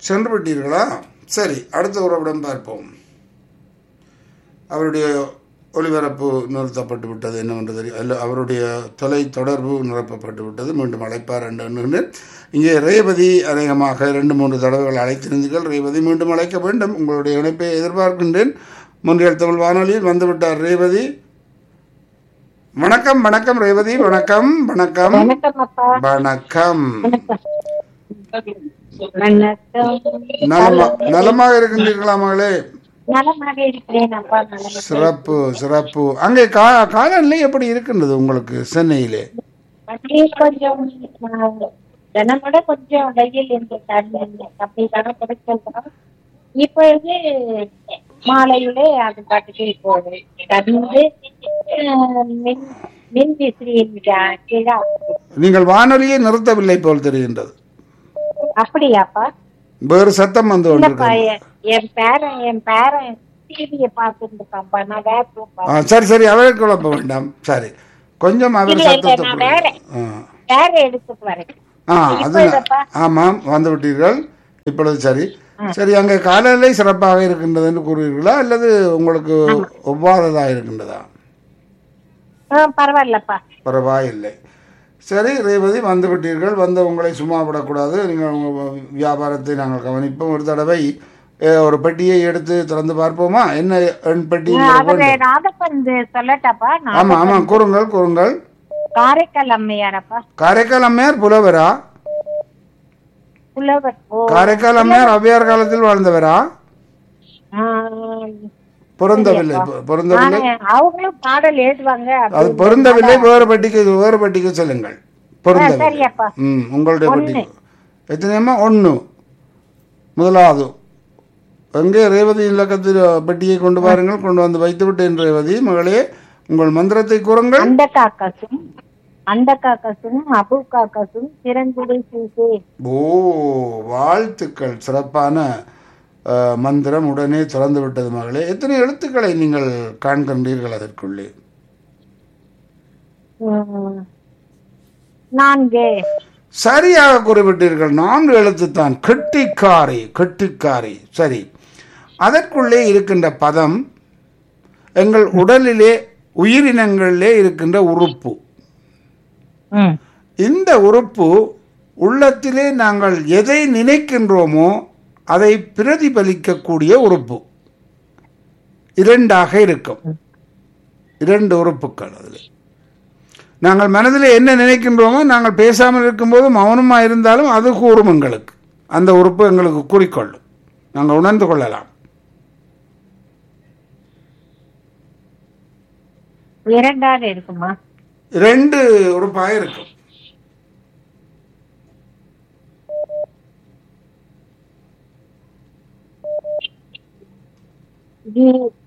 சென்று விட்டீர்களா சரி அடுத்த உறவிடம் பார்ப்போம் அவருடைய ஒளிபரப்பு நிறுத்தப்பட்டு விட்டது என்னவென்று தெரியும் அல்ல அவருடைய தொலை தொடர்பு நிரப்பப்பட்டு விட்டது மீண்டும் அழைப்பார் என்று எண்ணுகிறேன் இங்கே ரேவதி அநேகமாக ரெண்டு மூன்று தடவைகள் அழைத்திருந்தீர்கள் ரேவதி மீண்டும் அழைக்க வேண்டும் உங்களுடைய இணைப்பை எதிர்பார்க்கின்றேன் முன்றியல் தமிழ் வானொலியில் வந்துவிட்டார் ரேவதி வணக்கம் வணக்கம் ரேவதி வணக்கம் வணக்கம் வணக்கம் அப்பா வணக்கம் வணக்கம் நலமா நலமாக இருக்கின்றீர்களா மகளே நலமாக இருக்கிறேன் அப்பா நலமாக சிறப்பு சிறப்பு அங்கே கா காலநிலை எப்படி இருக்கின்றது உங்களுக்கு சென்னையிலே அப்படியே கொஞ்சம் தினமோட கொஞ்சம் வெயில் என்று தண்ணி அப்படி தானே கிடைக்கலாம் இப்பொழுது மாலையிலே அது பாட்டுக்கு இப்போ தந்து மின் மின் விசிறியின் கீழே நீங்கள் வானொலியை நிறுத்தவில்லை போல் தெரிகின்றது அப்படியாப்பா வேறு சத்தம் வந்து இல்லப்பா கொண்டிருக்கிறது என் என் பேரன் என் பேரன் டிவியை பார்த்துட்டு இருக்கான்ப்பா நான் வேற room ஆ, சரி சரி அவரை குழப்ப வேண்டாம் சரி கொஞ்சம் அவர் இல்ல, இல்ல, சத்தத்தை நான் குறை- வேற. ஆ. வேற எடுத்துட்டு வரேன் ஆ இப்ப அது இதப்பா? ஆமாம் வந்து விட்டீர்கள் இப்பொழுது சரி சரி அங்கே காலநிலை சிறப்பாக இருக்கின்றது என்று கூறுவீர்களா அல்லது உங்களுக்கு ஒவ்வாததாக இருக்கின்றதா ஆ, பரவாயில்லப்பா பரவாயில்லை சரி ரேவதி வந்து விட்டீர்கள் வந்து உங்களை சும்மா விடக்கூடாது நீங்கள் உங்கள் வியாபாரத்தை நாங்கள் கவனிப்போம் ஒரு தடவை அஹ், ஒரு பெட்டியை எடுத்து திறந்து பார்ப்போமா என்ன எண் பெட்டி உங்களுக்கு அவரு வேண்டும்? நாகப்பந்து சொல்லட்டாப்பா நான் ஆமா ஆமா கூறுங்கள் கூறுங்கள் காரைக்கால் அம்மையாரப்பா காரைக்கால் அம்மையார் புலவரா புலவர் ஓ காரைக்கால் அம்மையார் ஔவையார் காலத்தில் வாழ்ந்தவரா ஆ, பொருந்தவில்லை பொ- பொருந்தவில்லை ஆனா, அவங்களும் பாடல் எழுதுவாங்க அது அப்படின்னு பொருந்தவில்லை வேறு பெட்டிக்கு வேறு பெட்டிக்கு சொல்லுங்கள் பொருந்தவில்லை சரியப்பா ம் உங்களுடைய பெட்டி எத்தனையம்மா ஒன்று முதலாவது எங்கே ரேவதி இலக்கத்தில் பெட்டியை கொண்டு வாருங்கள் கொண்டு வந்து வைத்து விட்டேன் ரேவதி மகளே உங்கள் மந்திரத்தை கூறுங்கள் அந்த காக்கசும் அந்த காக்கசும் அபு காக்கசும் சிறங்குடி சீசே ஓ வாழ்த்துக்கள் சிறப்பான அஹ், மந்திரம் உடனே திறந்து விட்டது மகளே எத்தனை எழுத்துக்களை நீங்கள் காண்கின்றீர்கள் அதற்குள்ளே ம். நான்கு சரியாக குறிப்பிட்டீர்கள் நான்கு எழுத்துத்தான் கெட்டிக்காரி கெட்டிக்காரி சரி அதற்குள்ளே இருக்கின்ற பதம் எங்கள் உடலிலே உயிரினங்களிலே இருக்கின்ற உறுப்பு ம். இந்த உறுப்பு உள்ளத்திலே நாங்கள் எதை நினைக்கின்றோமோ அதை பிரதிபலிக்கக்கூடிய உறுப்பு இரண்டாக இருக்கும் இரண்டு உறுப்புகள் அதில் நாங்கள் மனதில் என்ன நினைக்கின்றோமோ நாங்கள் பேசாமல் இருக்கும்போது மௌனமாக இருந்தாலும் அது கூறும் எங்களுக்கு அந்த உறுப்பு எங்களுக்கு குறிக்கொள்ளும் நாங்கள் உணர்ந்து கொள்ளலாம் இரண்டாவது இருக்குமா ரெண்டு உறுப்பாக இருக்கும் இது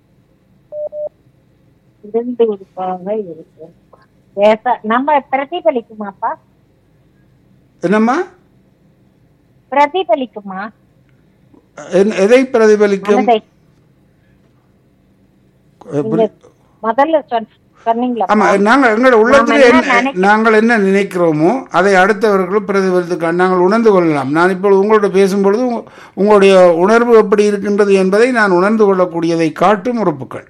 இரண்டு உறுப்பாக இருக்கு பேச நம்ம பிரதிபலிக்குமாப்பா என்னம்மா பிரதிபலிக்குமா என்- எதை பிரதிபலிக்கும் மனதை அஹ் புரி- முதல்ல சொன்ன சொன்னீங்களா ஆமா நாங்கள் எங்களோட உள்ளத்தில் என்ன என்ன நாங்கள் என்ன நினைக்கிறோமோ அதை அடுத்தவர்களும் பிரதிபலித்து நாங்கள் உணர்ந்து கொள்ளலாம் நான் இப்பொழுது உங்களோட பேசும்பொழுது உங்க- உங்களுடைய உணர்வு எப்படி இருக்கின்றது என்பதை நான் உணர்ந்து கொள்ளக்கூடியதை காட்டும் உறுப்புகள்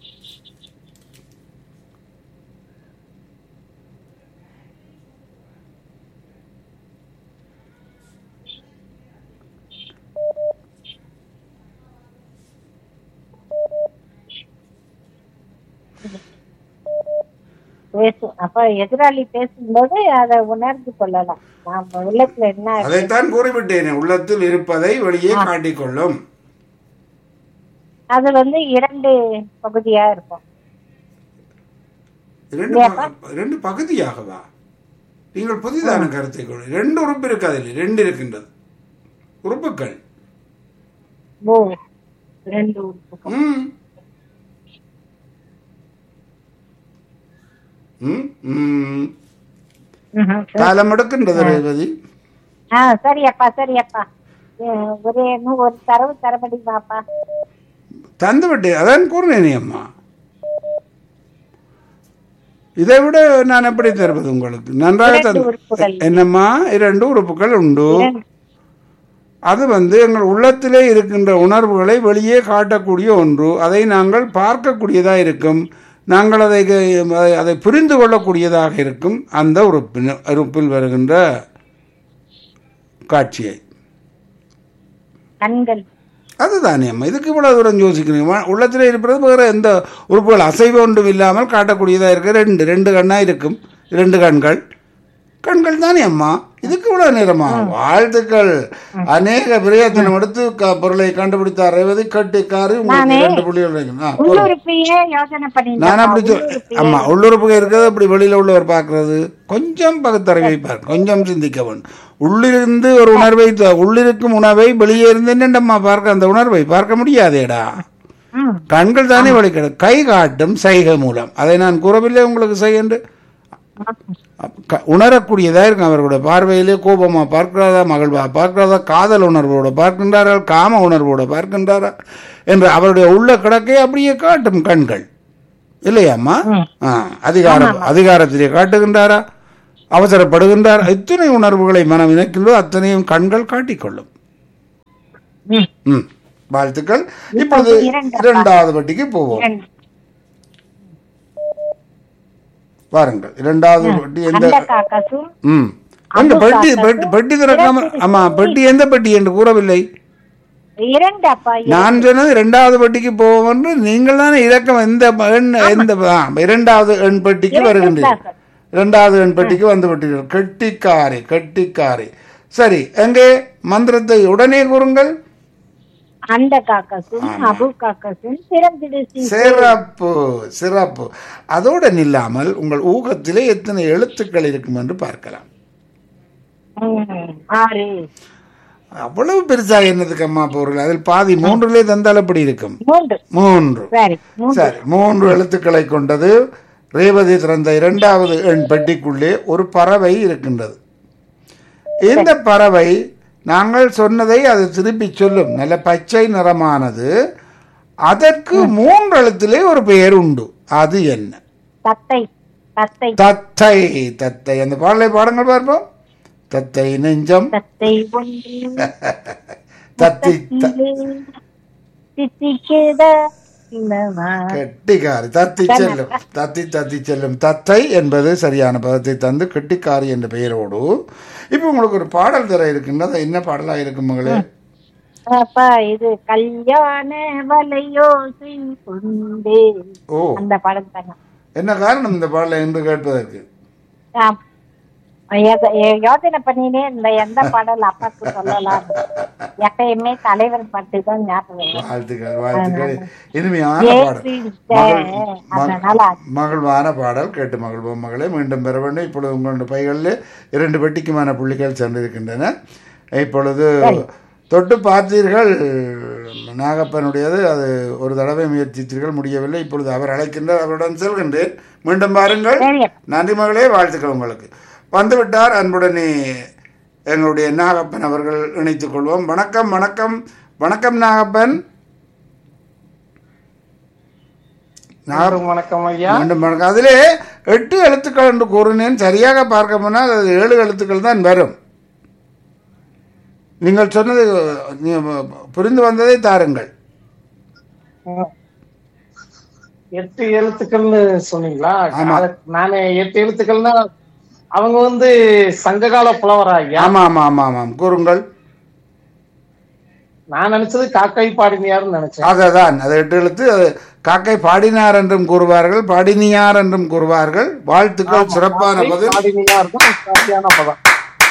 பேசும் அப்ப எதிராளி பேசும்போது அதை உணர்ந்து கொள்ளலாம் நாம உள்ளத்துல என்ன இருக்கு? அதைத்தான் கூறிவிட்டேன் உள்ளத்தில் இருப்பதை வெளியே காட்டிக்கொள்ளும் அது வந்து இரண்டு பகுதியா இருக்கும் இரண்டு ப- இரண்டு பகுதியாகவா நீங்கள் புதிதான கருத்தை கொள் ரெண்டு உறுப்பு இருக்கு அதில் ரெண்டு இருக்கின்றது உறுப்புகள் ஓ ரெண்டு உறுப்புகள். ம். ம், ம். ம்ஹும். காலம் எடுக்கின்றது ரேவதி ஆ சரியப்பா சரியப்பா அஹ் ஒரே இன்னும் ஒரு தரவு தர முடியுமாப்பா தந்து விட்டேன் அதான் கூறினேனே அம்மா இதை விட நான் எப்படி தருவது உங்களுக்கு நன்றாக இரண்டு தந்து உறுப்புகள். என்னம்மா இரண்டு உறுப்புகள் உண்டு இரண்டு. அது வந்து எங்கள் உள்ளத்திலே இருக்கின்ற உணர்வுகளை வெளியே காட்டக்கூடிய ஒன்று அதை நாங்கள் பார்க்கக்கூடியதாக இருக்கும் நாங்கள் அதை அதை- அதை புரிந்து கொள்ளக்கூடியதாக இருக்கும் அந்த உறுப்பின் உறுப்பில் வருகின்ற காட்சியை கண்கள் அதுதானே அம்மா இதுக்கு இவ்வளவு தூரம் யோசிக்கிறீங்க உள்ளத்தில் இருப்பது வேறு எந்த உறுப்புகள் அசைவு ஒன்றும் இல்லாமல் காட்டக்கூடியதாக இருக்கு ரெண்டு ரெண்டு கண்ணாக இருக்கும் ரெண்டு கண்கள் கண்கள் தானே அம்மா இதுக்கு இவ்வளவு நேரமா வாழ்த்துக்கள் அநேக பிரயத்தனம் எடுத்து க- பொருளை கண்டுபிடித்தார் ரேவதி கட்டிக்காரு உங்களுக்கு ரெண்டு புள்ளிகள் இருக்கு. ஆ, போதும். உள்ளுறுப்பையே யோசனை நான் அப்படி சொல் பண்ணிட்டு ஆமா உள்ளுறுப்புக இருக்கிறது அப்படி வெளியில உள்ளவர் பார்க்கிறது கொஞ்சம் பகுத்தறிவை பார்க்க கொஞ்சம் சிந்திக்க வேண்டும் உள்ளிருந்து ஒரு உணர்வை த- உள்ளிருக்கும் உணவை வெளியே இருந்து என்னண்டம்மா பார்க்க அந்த உணர்வை பார்க்க முடியாதேடா ம் கண்கள் தானே வலிக்கிறது கை காட்டும் சைகை மூலம் அதை நான் கூறவில்லை உங்களுக்கு செய்யண்டு க- உணரக்கூடியதா இருக்கும் அவர்களுடைய பார்வையிலே கோபமா பார்க்கிறதா மகிழ்வா பார்க்கிறதா காதல் உணர்வோடு பார்க்கின்றார்கள் காம உணர்வோடு பார்க்கின்றாரா என்று அவருடைய உள்ள கிடக்கை அப்படியே காட்டும் கண்கள் இல்லையாம்மா ஆ, அதிகாரம் அதிகாரத்திலே காட்டுகின்றாரா அவசரப்படுகின்றார் இத்தனை உணர்வுகளை மனம் இணைக்கின்றோ அத்தனையும் கண்கள் காட்டிக்கொள்ளும் ம் ம் வாழ்த்துக்கள் இப்பொழுது இரண்டு. இரண்டாவது வட்டிக்கு போவோம் இரண்டு. வாருங்கள் இரண்டாவது வட்டி எந்த அந்த காக்காசும் ம் எங்க பெட்டி பெட்டி பெட்டி திறக்காம ஆமா பெட்டி எந்த பெட்டி என்று கூறவில்லை இரண்டு அப்பா நான் சொன்னது இரண்டாவது பெட்டிக்கு போவோம் என்று நீங்கள் தானே இறக்கம் எந்த எண் எந்த ஆ, இரண்டாவது எண் பெட்டிக்கு வருகின்றீர்கள் இரண்டாவது எண் பெட்டிக்கு வந்து விட்டீர்கள் கெட்டிக்காரி கெட்டிக்காரி சரி எங்கே மந்திரத்தை உடனே கூறுங்கள் அந்த காக்காசும் அபு காக்காசும் சிறந்திடு சிறப்பு சிறப்பு அதோடு நில்லாமல் உங்கள் ஊகத்திலே எத்தனை எழுத்துக்கள் இருக்கும் என்று பார்க்கலாம் ம், ஆறு அவ்வளவு பெருசாக என்னதுக்கு அம்மா பொருள் அதில் பாதி மூன்றிலே தந்தால் எப்படி இருக்கும் மூன்று மூன்று சரி மூன்று சரி மூன்று எழுத்துக்களை கொண்டது ரேவதி திறந்த இரண்டாவது எண் பெட்டிக்குள்ளே ஒரு பறவை இருக்கின்றது இந்த பறவை நாங்கள் சொன்னதை அது திருப்பி சொல்லும் நல்ல பச்சை நிறமானது அதற்கு மூன்று எழுத்திலே ஒரு பெயர் உண்டு அது என்ன தத்தை தத்தை தத்தை தத்தை அந்த பாடலை பாடங்கள் பார்ப்போம் தத்தை நெஞ்சம் தத்தை ஒன்று தத்தி த- தித்திக்கிட இனமா. கெட்டிக்காரி தத்தி செல்லும் தத்தி தத்தி செல்லும் தத்தை என்பது சரியான பதத்தை தந்து கெட்டிக்காரி என்ற பெயரோடு இப்போ உங்களுக்கு ஒரு பாடல் தர இருக்கின்றது அது என்ன பாடலா இருக்கும் மகளே அப்பா இது கல்யாண வலையோசை கொண்டே ஓ அந்த படம் தாங்க என்ன காரணம் இந்த பாடலை என்று கேட்பதற்கு ஆம். எத- எ- யோசனை பண்ணினே இந்த எந்த பாடல் அப்பாக்கு சொல்லலாம் எப்பயுமே தலைவர் பாட்டு தான் ஞாபகம் வரும். வாழ்த்துக்கள் வாழ்த்துக்கள் இனிமையான பாடல் ஏற்றிட்ட, மகள் அதனால ம- மகிழ்வான பாடல் கேட்டு மகிழ்வோம் மகளே மீண்டும் பெற வேண்டும் இப்பொழுது உங்களுடைய பைகளில் இரண்டு பெட்டிக்குமான புள்ளிகள் சென்றிருக்கின்றன இப்பொழுது தொட்டு பார்த்தீர்கள் நாகப்பனுடையது அது ஒரு தடவை முயற்சித்தீர்கள் முடியவில்லை இப்பொழுது அவர் அழைக்கின்றார் அவருடன் செல்கின்றேன் மீண்டும் பாருங்கள் சரி நன்றி மகளே வாழ்த்துக்கள் உங்களுக்கு வந்துவிட்டார் அன்புடனே எங்களுடைய நாகப்பன் அவர்கள் இணைத்துக் கொள்வோம் வணக்கம் வணக்கம் வணக்கம் நாகப்பன் நாகப்பன் வணக்கம் ஐயா மீண்டும் வணக்கம் அதிலே எட்டு எழுத்துக்கள் என்று கூறினேன் சரியாக பார்க்க போனால் அது ஏழு எழுத்துக்கள் தான் வரும் நீங்கள் சொன்னது நீ- புரிந்து வந்ததை தாருங்கள் எட்டு எழுத்துக்கள்னு சொன்னீங்களா ஆமா. அது- நானு எட்டு எழுத்துக்கள்னா அவங்க வந்து சங்ககால புலவரா ஐயா ஆமா ஆமா ஆமா ஆமாம் கூறுங்கள் நான் நினைச்சது காக்கை பாடினியார்னு நினைச்சேன் அதுதான் அது எட்டு எழுத்து அது காக்கை பாடினார் என்றும் கூறுவார்கள் பாடினியார் என்றும் கூறுவார்கள் வாழ்த்துக்கள் சிறப்பான காக்கை பதில் பாடினியார் தான் சரியான பதம்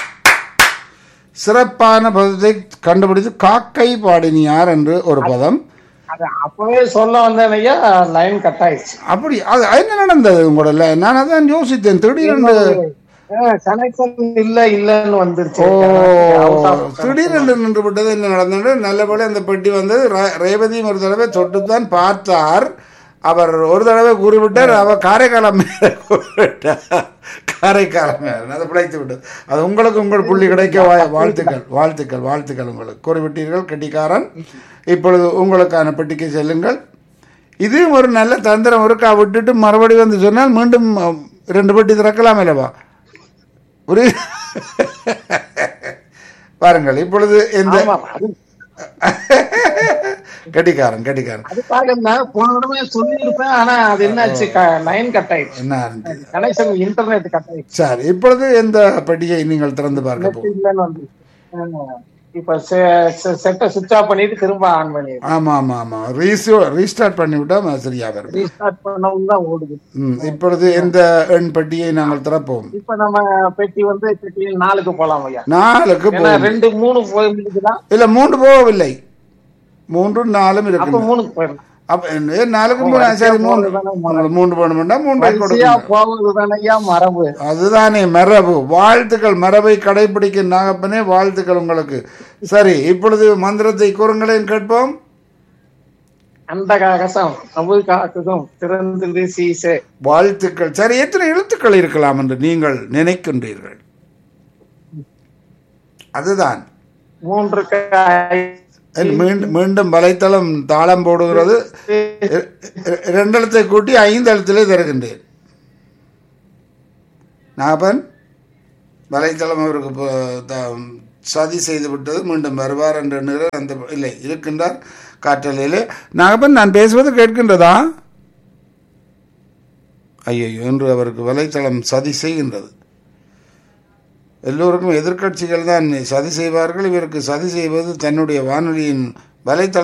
சிறப்பான பதத்தை கண்டுபிடித்து காக்கை பாடினியார் என்று ஒரு பதம் அது அப்பவே சொல்ல வந்தேன் ஐயா லைன் கட் ஆயிடுச்சு அப்படி அது என்ன நடந்தது உங்களோட நான் அதான் யோசித்தேன் திடீரென்று கனெக்ஷன் இல்ல இல்லன்னு வந்துருச்சு ஓ Out of- திடீரென்று நின்று விட்டது என்ன நடந்தது நல்லபடி அந்த பெட்டி வந்தது ரே- ரேவதியும் ஒரு தடவை தொட்டுத்தான் பார்த்தார் அவர் ஒரு தடவை கூறிவிட்டார் அவர் காரைக்காலம் மேல கூறிவிட்டார் காரைக்காலம் மேல அதை பிழைத்து விட்டது அது உங்களுக்கு உங்கள் புள்ளி கிடைக்க வா- வாழ்த்துக்கள் வாழ்த்துக்கள் வாழ்த்துக்கள் உங்களுக்கு கூறிவிட்டீர்கள் கெட்டிக்காரன் இப்பொழுது உங்களுக்கான பெட்டிக்கு செல்லுங்கள் இதுவும் ஒரு நல்ல தந்திரம் இருக்கா விட்டுட்டு மறுபடியும் வந்து சொன்னால் மீண்டும் அஹ், ரெண்டு பெட்டி திறக்கலாம் அல்லவா ஒரு பாருங்கள் இப்பொழுது இந்த ஆமா அது கட்டிக்காரன் கட்டிக்காரன் அதுக்காக நான் போன தடவை சொல்லியிருப்பேன் ஆனா அது என்னாச்சு லைன் கட் ஆயிடுச்சு என்ன இருந்துச்சு? கனெக்ஷன் இன்டர்நெட் கட் ஆயிடுச்சு சரி இப்பொழுது எந்த பெட்டியை நீங்கள் திறந்து பார்க்க நெட் போ இல்லைன்னு வந்து ஆமா. இப்ப செட்டை சுவிட்ச் ஆஃப் பண்ணிட்டு திரும்ப ஆன் பண்ணி ஆமா ஆமா ஆமா ரீசோ ரீஸ்டார்ட் பண்ணிவிட்டா அது சரியா வரும் ரீஸ்டார்ட் பண்ணவும் தான் ஓடுது ம், இப்பொழுது எந்த எண் பெட்டியை நாங்கள் திறப்போம் இப்ப நம்ம பெட்டி வந்து பெட்டி நாலுக்கு போலாம் ஐயா நாலுக்கு ஏன்னா போகும் ரெண்டு மூணு போய் முடிஞ்சுதான் இல்ல மூன்று போகவில்லை மூன்றும் நாலும் அப்ப இருக்கு மூணுக்கு போயிடலாம் அப்ப என்ன, நாலுக்கு மூணு சரி மூன்று உங்களுக்கு மூன்று போகணும்னா மூன்றை வரிசையா கொடுக்கணும் போவது தானய்யா மரபு அதுதானே மரபு வாழ்த்துக்கள் மரபை கடைபிடிக்கும் நாகப்பனே வாழ்த்துக்கள் உங்களுக்கு சரி இப்பொழுது மந்திரத்தை கூறுங்களேன் கேட்போம் அந்த காகசம் அபு காக்குதும் திறந்து சீசே வாழ்த்துக்கள் சரி எத்தனை எழுத்துக்கள் இருக்கலாம் என்று நீங்கள் நினைக்கின்றீர்கள் அதுதான் மூன்று காய் என் மீண்டும் மீண்டும் வலைத்தளம் தாளம் போடுகிறது இ- இ- இரண்டு எழுத்தை கூட்டி ஐந்து எழுத்திலே தருகின்றேன் நாகப்பன் வலைத்தளம் அவருக்கு இப்போ த- சதி செய்து விட்டது மீண்டும் வருவார் என்று எண்ணுகிறார் அந்த இல்லை இருக்கின்றார் காற்றலையிலே நாகப்பன் நான் பேசுவது கேட்கின்றதா ஐயோ என்று அவருக்கு வலைத்தளம் சதி செய்கின்றது எல்லோருக்கும் எதிர்க்கட்சிகள் தான் சதி செய்வார்கள் இவருக்கு சதி செய்வது தன்னுடைய வானொலியின் வலைத்தள